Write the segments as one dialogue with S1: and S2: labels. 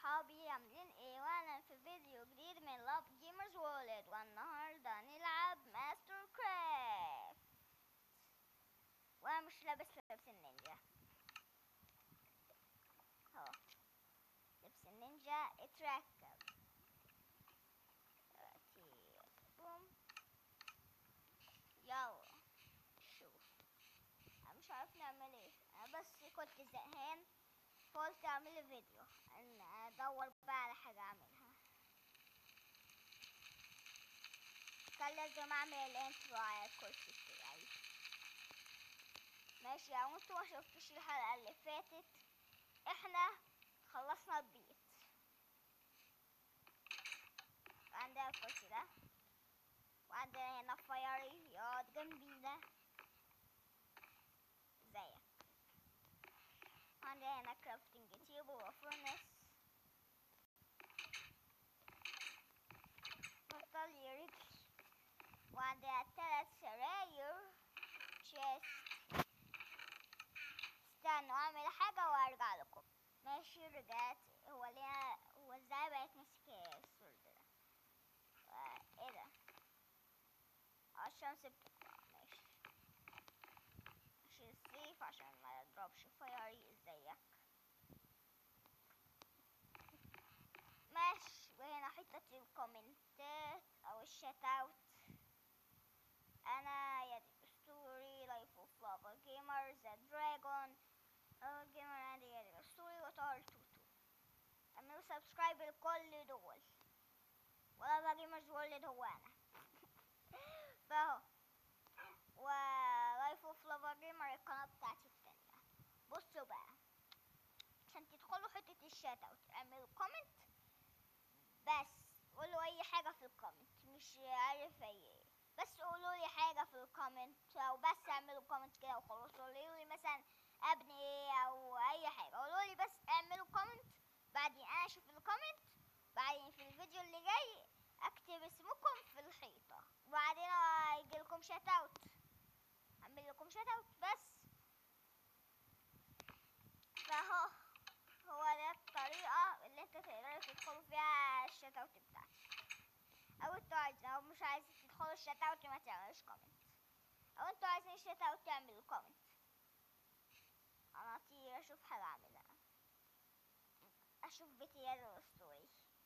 S1: اصحابي عاملين ايه وانا في فيديو جديد من لاب جيمرز وولد والنهارده نلعب ماستر كرافت وانا مش لابس لبس النينجا اهو لبس النينجا اتركب دلوقتي بوم يلا شوف انا مش عارف نعمل ايه انا بس كنت زهقان فقلت اعمل فيديو ان ادور بقى على حاجة اعملها كان لازم اعمل الانترو على الكرسي بتاعي ماشي لو انتوا ما شفتوش الحلقة اللي فاتت احنا خلصنا البيت عندنا الكرسي ده وعندنا هنا فايري يقعد جنبينا زيك عندنا هنا كرافتنج تيبل وفرنس بطل رجل وعندنا تلات سراير تشيست استنوا اعمل حاجة وارجع لكم ماشي رجعت هو ليه هو ازاي بقيت ماسك السورد ده و- ايه ده اه الشمس بتطلع ماشي اشيل السيف عشان ما يضربش فياري ازيك ماشي وهنا حتة الكومنتات او الشات اوت انا يدي اسطوري لايف اوف لافا جيمر ذا دراجون جيمر عندي يدي اسطوري وطار توتو اعملوا سبسكرايب لكل دول ولافا جيمرز وورلد هو انا فاهو ولايف اوف لافا جيمر القناة بتاعتي التانية بصوا بقى عشان تدخلوا حتة الشات اوت اعملوا كومنت بس قولوا اي حاجة في الكومنت مش عارف اي بس قولوا لي حاجة في الكومنت او بس اعملوا كومنت كده وخلاص قولوا لي مثلا ابني ايه او اي حاجة قولوا لي بس اعملوا كومنت بعدين انا اشوف الكومنت بعدين في الفيديو اللي جاي اكتب اسمكم في الحيطة وبعدين هيجي لكم شات اوت اعمل لكم شات اوت بس فهو هو ده الطريقة اللي انت تقدروا تدخلوا فيها الشات اوت بتاعك او انتوا عايزين او مش عايزين تدخلوا الشات اوت ما تعملوش كومنت او انتوا عايزين الشات اوت تعملوا كومنت انا اطير اشوف حاجة اعملها اشوف بيتي يد الاسطوري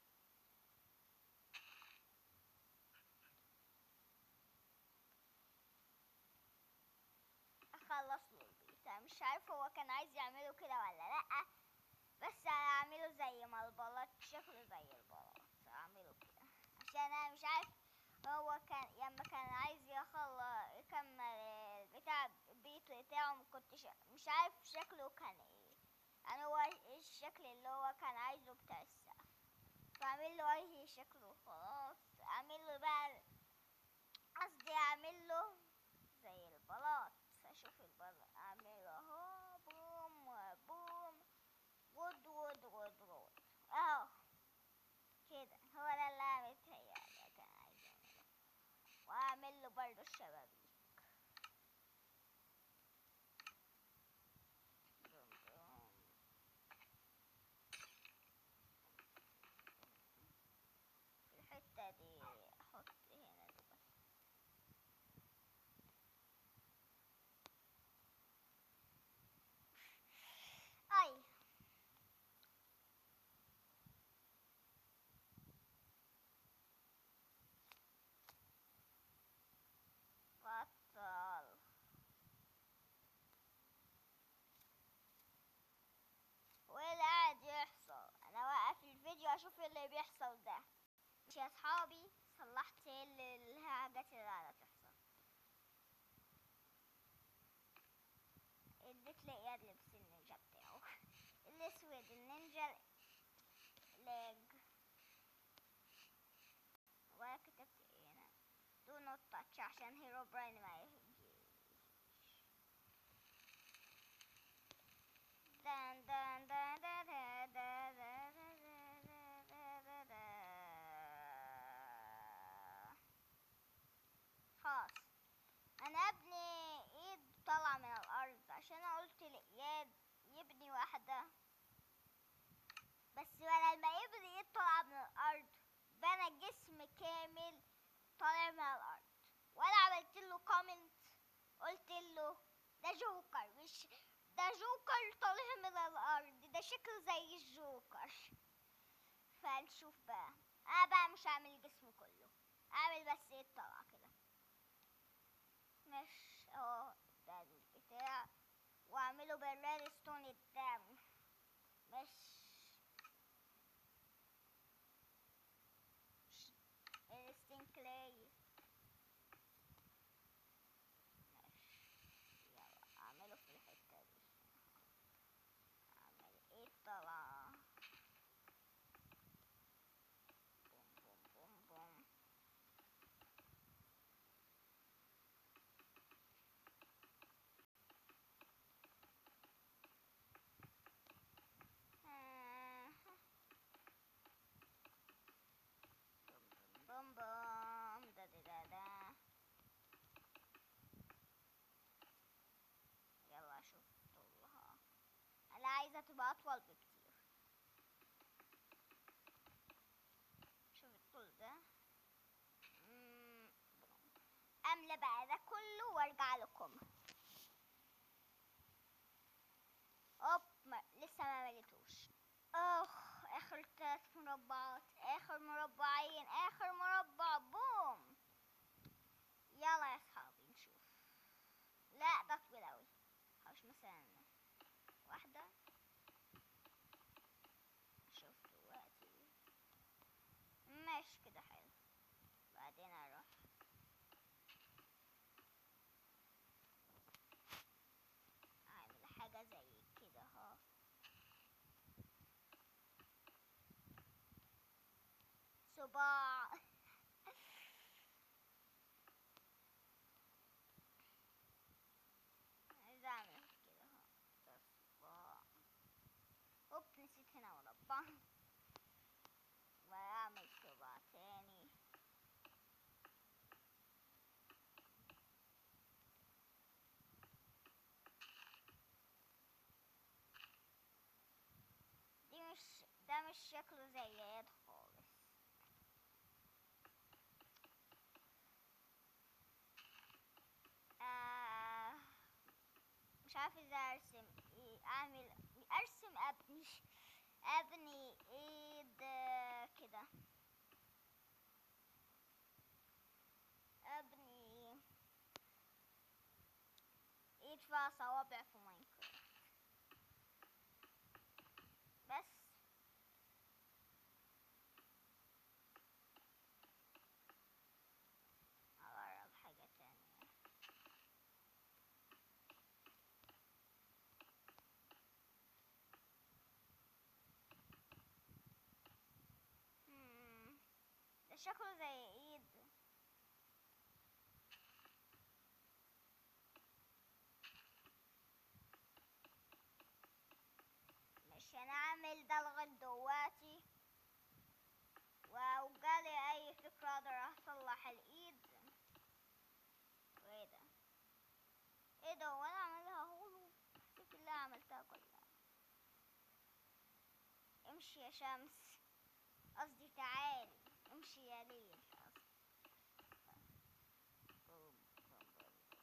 S1: اخلص له البيت انا مش عارف هو كان عايز يعمله كده ولا لا بس انا اعمله زي ما البلاط شكله زي البلاط اعمله كده عشان انا مش عارف هو كان لما كان عايز يخلص يكمل بتاع البيت بتاعه ما كنتش مش عارف شكله كان ايه يعني هو الشكل اللي هو كان عايزه بتاع السقف فاعمل له اي شكل وخلاص اعمل له بقى قصدي اعمل له زي البلاط اشوف البلاط اعمله اهو بوم وبوم وود وود وود وود اهو كده هو ده اللي انا متهيألي كان عايز اعمله واعمل له برضه الشبابيك بوم بوم في الحتة دي احط هنا دي بس اي بطل وايه اللي قاعد يحصل انا واقف الفيديو اشوف اللي بيحصل ده مش يا اصحابي صلحت ال- الحاجات اللي قاعدة تحصل اديت لإياد لبس النينجا بتاعه الاسود النينجا ليج ولا كتبت ايه هنا دو نوت تاتش عشان هيرو براين ما يجيش دان دان دان دان دان دان دان دان دان دان دان. خلاص انا ابني ايد طالعة من الارض عشان انا قلت لإياد يبني واحدة بس ولا ما جوكر مش ده جوكر طالع من الارض ده شكله زي الجوكر فنشوف بقى انا بقى مش هعمل جسمه كله اعمل بس ايه الطلعة كده مش اهو ده البتاع واعمله بالريد ستون قدامه مش الستين كلاي يلا اعمله في الحتة دي اعمل ايه الطلعة بوم بوم بوم بوم آه. بوم بوم بوم دا دا دا دا يلا شوف طولها انا عايزة تبقى اطول بكتير شوف الطول ده مم، بوم. املى بقى ده كله وارجع لكم اوب ما لسه ما مليتوش اخ اخر تلات مربعات اخر مربعين اخر مربع بوم يلا يا اصحابي نشوف لا ده طويل اوي حوش مثلا واحدة شوف دلوقتي ماشي كده حلو بعدين اروح اعمل حاجة زي كده اهو صباع عايز اعمل كده اهو ده صباع اوب نسيت هنا مربع واعمل صباع تاني دي مش ده مش شكله زي يد خالص آه مش عارفه ازاي ارسم ايه اعمل ارسم ابني ابني ايد آه، كده ابني ايد فيها صوابع في ماينكرافت بس اجرب حاجة تانية مم، ده شكله زي ايد مش هنعمل ده لغاية دلوقتي ولو جالي اي فكرة اقدر اصلح الايد وايه ده ايه ده وانا اعملها هولو حسيت اللي عملتها كلها امشي يا شمس قصدي تعالي امشي يا ليل قصدي بوم، بوم، بوم، بوم.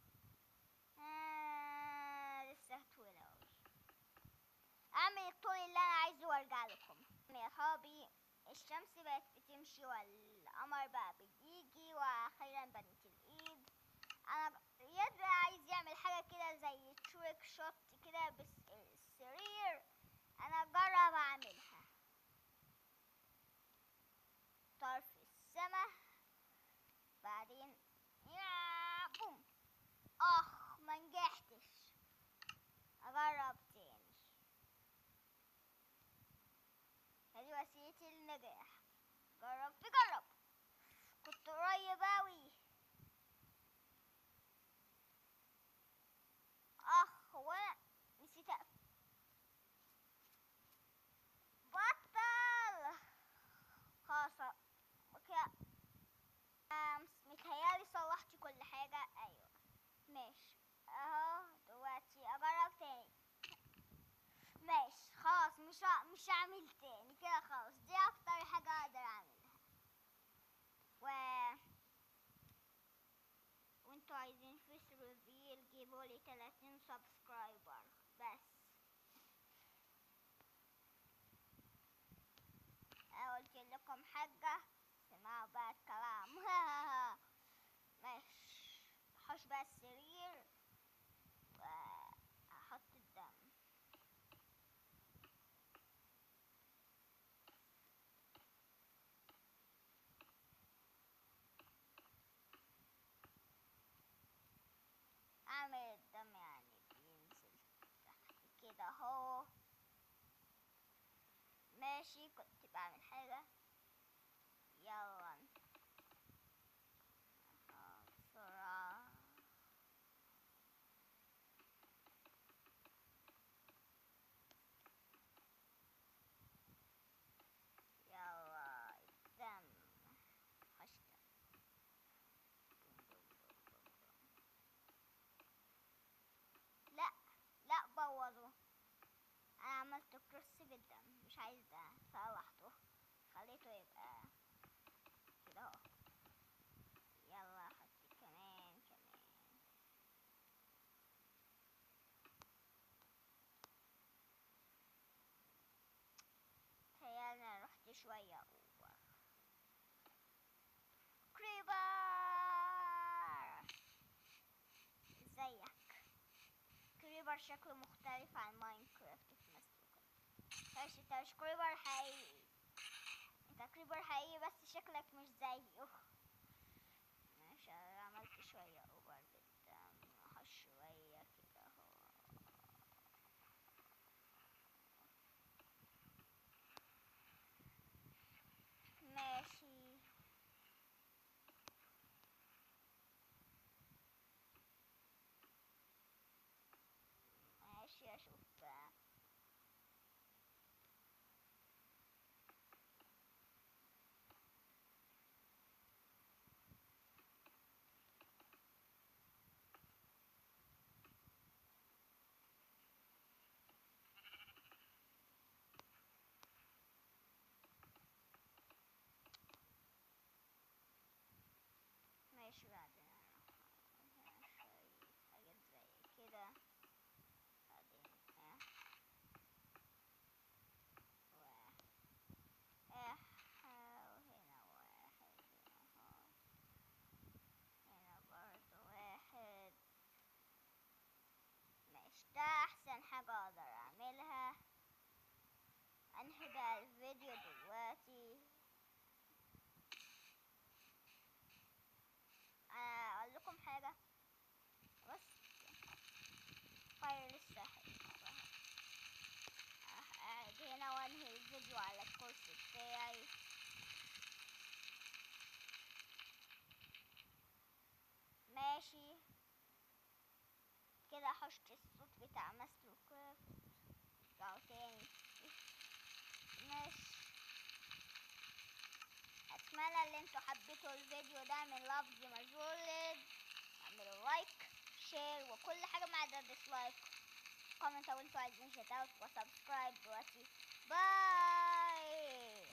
S1: آه لسه طويلة أوي اعمل الطول اللي انا عايزه وارجع لكم يا صحابي الشمس بقت بتمشي والقمر بقى بيجي واخيرا بنت الايد انا رياض بقى عايز يعمل حاجه كده زي تريك شوت كده بس السرير انا اجرب اعملها طرف السما بعدين يا بوم اخ ما نجحتش اجرب تاني هذه وسيلة النجاح جرب تجرب كنت قريب اوي اخ هو انا نسيت اقفل بطل خلاص كده أم، متهيألي صلحت كل حاجة ايوه ماشي اهو دلوقتي اجرب تاني ماشي خلاص مش ه- مش هعمل تاني كده خلاص دي اكتر حاجة اقدر اعملها و وانتوا عايزين فيس ريفيل جيبوا لي 30 افرش بقى السرير واحط الدم اعمل الدم يعني بينزل تحت كده اهو ماشي كنت بعمل حاجة يلا آه، بسرعة يلا الدم هشتم لا لا بوظوا انا عملت كروس بالدم مش عايز ده صلحته خليته يبقى كده اهو يلا حط كمان كمان تهيألي انا رحت شوية اوفر كريبر ازيك كريبر شكله مختلف عن ماينكرافت في نفس الوقت ماشي انت مش كريبر حقيقي انت كريبر حقيقي بس شكلك مش زيه ماشي انا عملت شوية اوفر بالدم هش شوية كده اهو ماشي ماشي اشوف بقى ماشي بعدين اروح أعمل شوية حاجات زي كده بعدين اه واحد اه وهنا واحد اهو هنا برضو واحد ماشي ده احسن حاجة اقدر اعملها انهي بقى الفيديو دلوقتي انا اقول لكم حاجة بس فاير لسه هيبقى. أه، قاعد هنا وانهي الفيديو على الكرسي بتاعي ماشي كده حشت الصوت بتاع ماستر كرافت رجعوا تاني ماشي اتمنى ان انتوا حبيتوا الفيديو ده من لفظ مجولد اعملوا لايك شير وكل حاجه ما عدا ديسلايك كومنت لو انتوا عايزين شتاوت وسبسكرايب دلوقتي باي